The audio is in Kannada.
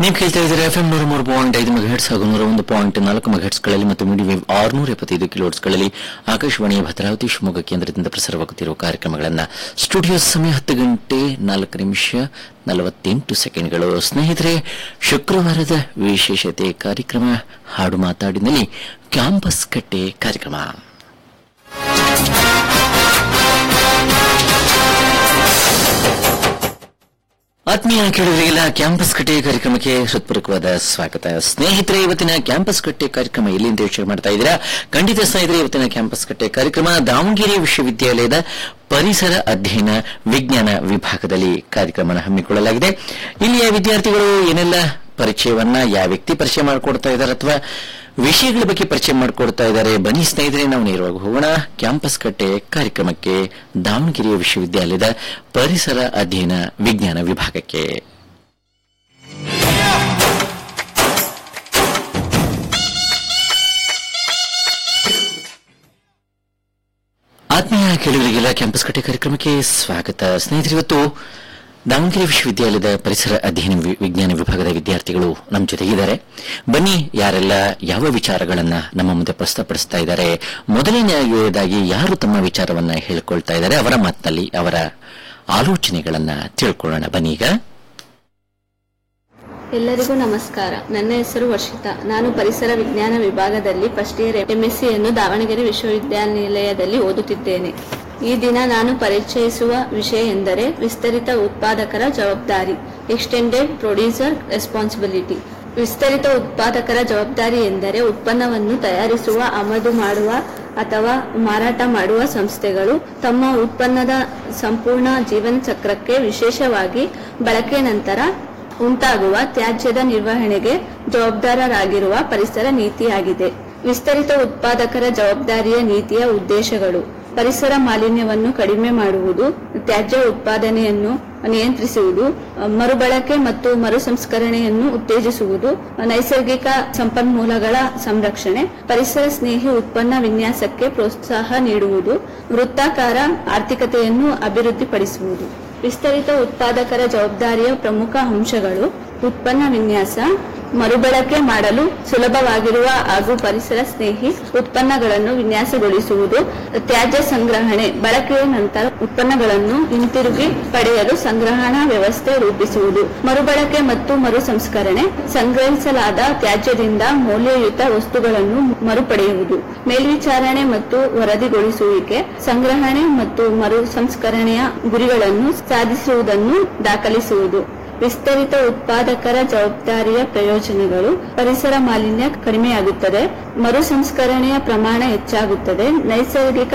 ನೀವು ಕೇಳ್ತಾ ಇದ್ದೀರಾ ಎಫ್ ಎಂ ನೂರ ಮೂರು ಪಾಯಿಂಟ್ ಐದು ಮೆಗಾಹೆಟ್ಸ್ ಹಾಗೂ ನೂರ ಒಂದು ಪಾಯಿಂಟ್ ನಾಲ್ಕು ಮೆಗಾಹೆಟ್ಸ್ಗಳಲ್ಲಿ ಮತ್ತು ಮೀಡಿಯಂ ವೇವ್ ಆರುನೂರ ಎಪ್ಪತ್ತೈದು ಕಿಲೋಟ್ಸ್ಗಳಲ್ಲಿ ಆಕಾಶವಾಣಿಯ ಭದ್ರಾವತಿ ಶಿವಮೊಗ್ಗ ಕೇಂದ್ರದಿಂದ ಪ್ರಸಾರವಾಗುತ್ತಿರುವ ಕಾರ್ಯಕ್ರಮಗಳನ್ನು ಸ್ಟುಡಿಯೋ ಸಮಯ ಹತ್ತು ಗಂಟೆ ನಾಲ್ಕು ನಿಮಿಷ ನಲವತ್ತೆಂಟು ಸೆಕೆಂಡ್ಗಳು ಸ್ನೇಹಿತರೆ ಶುಕ್ರವಾರದ ವಿಶೇಷತೆ ಕಾರ್ಯಕ್ರಮ ಹಾಡು ಮಾತಾಡಿನಲ್ಲಿ ಕ್ಯಾಂಪಸ್ ಕಟ್ಟೆ ಕಾರ್ಯಕ್ರಮ ಆತ್ಮೀಯ ಕೇಳುಗರಿಗೆಲ್ಲ ಕ್ಯಾಂಪಸ್ ಕಟ್ಟೆ ಕಾರ್ಯಕ್ರಮಕ್ಕೆ ಹೃತ್ಪೂರ್ವಕವಾದ ಸ್ವಾಗತ ಸ್ನೇಹಿತರೆ ಇವತ್ತಿನ ಕ್ಯಾಂಪಸ್ ಕಟ್ಟೆ ಕಾರ್ಯಕ್ರಮ ಎಲ್ಲಿಂದ ಯೋಚನೆ ಮಾಡ್ತಾ ಇದ್ದೀರಾ ಖಂಡಿತ ಸ್ನೇಹಿತರೆ ಇವತ್ತಿನ ಕ್ಯಾಂಪಸ್ ಕಟ್ಟೆ ಕಾರ್ಯಕ್ರಮ ದಾವಣಗೆರೆ ವಿಶ್ವವಿದ್ಯಾಲಯದ ಪರಿಸರ ಅಧ್ಯಯನ ವಿಜ್ಞಾನ ವಿಭಾಗದಲ್ಲಿ ಕಾರ್ಯಕ್ರಮ ಹಮ್ಮಿಕೊಳ್ಳಲಾಗಿದೆ ಇಲ್ಲಿಯ ವಿದ್ಯಾರ್ಥಿಗಳು ಏನೆಲ್ಲ ಪರಿಚಯವನ್ನ ಯಾವ ವ್ಯಕ್ತಿ ಪರಿಚಯ ಮಾಡಿಕೊಡ್ತಾ ಇದ್ದಾರೆ ಅಥವಾ ವಿಷಯಗಳ ಬಗ್ಗೆ ಪರಿಚಯ ಮಾಡಿಕೊಡ್ತಾ ಇದ್ದಾರೆ ಬನ್ನಿ ಸ್ನೇಹಿತರೆ ನಾವು ನೇರವಾಗಿ ಹೋಗೋಣ ಕ್ಯಾಂಪಸ್ ಕಟ್ಟೆ ಕಾರ್ಯಕ್ರಮಕ್ಕೆ ದಾವಣಗೆರೆ ವಿಶ್ವವಿದ್ಯಾಲಯದ ಪರಿಸರ ಅಧ್ಯಯನ ವಿಜ್ಞಾನ ವಿಭಾಗಕ್ಕೆ ಆತ್ಮೀಯ ಕೇಳುಗರಿಗೆಲ್ಲ ಕ್ಯಾಂಪಸ್ ಕಟ್ಟೆ ಕಾರ್ಯಕ್ರಮಕ್ಕೆ ಸ್ವಾಗತ ಸ್ನೇಹಿತರೆ ಇವತ್ತು ದಾವಣಗೆರೆ ವಿಶ್ವವಿದ್ಯಾಲಯದ ಪರಿಸರ ಅಧ್ಯಯನ ವಿ- ವಿಜ್ಞಾನ ವಿಭಾಗದ ವಿದ್ಯಾರ್ಥಿಗಳು ನಮ್ಮ ಜೊತೆಗಿದ್ದಾರೆ ಬನ್ನಿ ಯಾರೆಲ್ಲ ಯಾವ ವಿಚಾರಗಳನ್ನ ನಮ್ಮ ಮುಂದೆ ಪ್ರಸ್ತುತಪಡಿಸ್ತಾ ಇದ್ದಾರೆ ಮೊದಲನೆಯದಾಗಿ ಯಾರು ತಮ್ಮ ವಿಚಾರವನ್ನ ಹೇಳಿಕೊಳ್ತಾ ಇದ್ದಾರೆ ಅವರ ಮಾತಿನಲ್ಲಿ ಅವರ ಆಲೋಚನೆಗಳನ್ನ ತಿಳ್ಕೊಳ್ಳೋಣ ಬನ್ನಿ ಈಗ ಎಲ್ಲರಿಗೂ ನಮಸ್ಕಾರ ನನ್ನ ಹೆಸರು ವರ್ಷಿತಾ ನಾನು ಪರಿಸರ ವಿಜ್ಞಾನ ವಿಭಾಗದಲ್ಲಿ ಫಸ್ಟ್ ಇಯರ್ ಎಂಎಸ್ಸಿಯನ್ನು ದಾವಣಗೆರೆ ವಿಶ್ವವಿದ್ಯಾನಿಲಯದಲ್ಲಿ ಓದುತ್ತಿದ್ದೇನೆ ಈ ದಿನ ನಾನು ಪರಿಚಯಿಸುವ ವಿಷಯ ಎಂದರೆ ವಿಸ್ತರಿತ ಉತ್ಪಾದಕರ ಜವಾಬ್ದಾರಿ ಎಕ್ಸ್ಟೆಂಡೆಡ್ ಪ್ರೊಡ್ಯೂಸರ್ ರೆಸ್ಪಾನ್ಸಿಬಿಲಿಟಿ ವಿಸ್ತರಿತ ಉತ್ಪಾದಕರ ಜವಾಬ್ದಾರಿ ಎಂದರೆ ಉತ್ಪನ್ನವನ್ನು ತಯಾರಿಸುವ ಆಮದು ಮಾಡುವ ಅಥವಾ ಮಾರಾಟ ಮಾಡುವ ಸಂಸ್ಥೆಗಳು ತಮ್ಮ ಉತ್ಪನ್ನದ ಸಂಪೂರ್ಣ ಜೀವನ ಚಕ್ರಕ್ಕೆ ವಿಶೇಷವಾಗಿ ಬಳಕೆ ನಂತರ ಉಂಟಾಗುವ ತ್ಯಾಜ್ಯದ ನಿರ್ವಹಣೆಗೆ ಜವಾಬ್ದಾರರಾಗಿರುವ ಪರಿಸರ ನೀತಿಯಾಗಿದೆ ವಿಸ್ತರಿತ ಉತ್ಪಾದಕರ ಜವಾಬ್ದಾರಿಯ ನೀತಿಯ ಉದ್ದೇಶಗಳು ಪರಿಸರ ಮಾಲಿನ್ಯವನ್ನು ಕಡಿಮೆ ಮಾಡುವುದು ತ್ಯಾಜ್ಯ ಉತ್ಪಾದನೆಯನ್ನು ನಿಯಂತ್ರಿಸುವುದು ಮರುಬಳಕೆ ಮತ್ತು ಮರು ಸಂಸ್ಕರಣೆಯನ್ನು ಉತ್ತೇಜಿಸುವುದು ನೈಸರ್ಗಿಕ ಸಂಪನ್ಮೂಲಗಳ ಸಂರಕ್ಷಣೆ ಪರಿಸರ ಸ್ನೇಹಿ ಉತ್ಪನ್ನ ವಿನ್ಯಾಸಕ್ಕೆ ಪ್ರೋತ್ಸಾಹ ನೀಡುವುದು ವೃತ್ತಾಕಾರ ಆರ್ಥಿಕತೆಯನ್ನು ಅಭಿವೃದ್ಧಿಪಡಿಸುವುದು ವಿಸ್ತರಿತ ಉತ್ಪಾದಕರ ಜವಾಬ್ದಾರಿಯ ಪ್ರಮುಖ ಅಂಶಗಳು ಉತ್ಪನ್ನ ವಿನ್ಯಾಸ ಮರುಬಳಕೆ ಮಾಡಲು ಸುಲಭವಾಗಿರುವ ಹಾಗೂ ಪರಿಸರ ಸ್ನೇಹಿ ಉತ್ಪನ್ನಗಳನ್ನು ವಿನ್ಯಾಸಗೊಳಿಸುವುದು ತ್ಯಾಜ್ಯ ಸಂಗ್ರಹಣೆ ಬಳಕೆಯ ನಂತರ ಉತ್ಪನ್ನಗಳನ್ನು ಹಿಂತಿರುಗಿ ಪಡೆಯಲು ಸಂಗ್ರಹಣಾ ವ್ಯವಸ್ಥೆ ರೂಪಿಸುವುದು ಮರುಬಳಕೆ ಮತ್ತು ಮರು ಸಂಸ್ಕರಣೆ ಸಂಗ್ರಹಿಸಲಾದ ತ್ಯಾಜ್ಯದಿಂದ ಮೌಲ್ಯಯುತ ವಸ್ತುಗಳನ್ನು ಮರುಪಡೆಯುವುದು ಮೇಲ್ವಿಚಾರಣೆ ಮತ್ತು ವರದಿಗೊಳಿಸುವಿಕೆ ಸಂಗ್ರಹಣೆ ಮತ್ತು ಮರು ಸಂಸ್ಕರಣೆಯ ಗುರಿಗಳನ್ನು ಸಾಧಿಸುವುದನ್ನು ದಾಖಲಿಸುವುದು ವಿಸ್ತರಿತ ಉತ್ಪಾದಕರ ಜವಾಬ್ದಾರಿಯ ಪ್ರಯೋಜನಗಳು ಪರಿಸರ ಮಾಲಿನ್ಯ ಕಡಿಮೆಯಾಗುತ್ತದೆ ಮರು ಸಂಸ್ಕರಣೆಯ ಪ್ರಮಾಣ ಹೆಚ್ಚಾಗುತ್ತದೆ ನೈಸರ್ಗಿಕ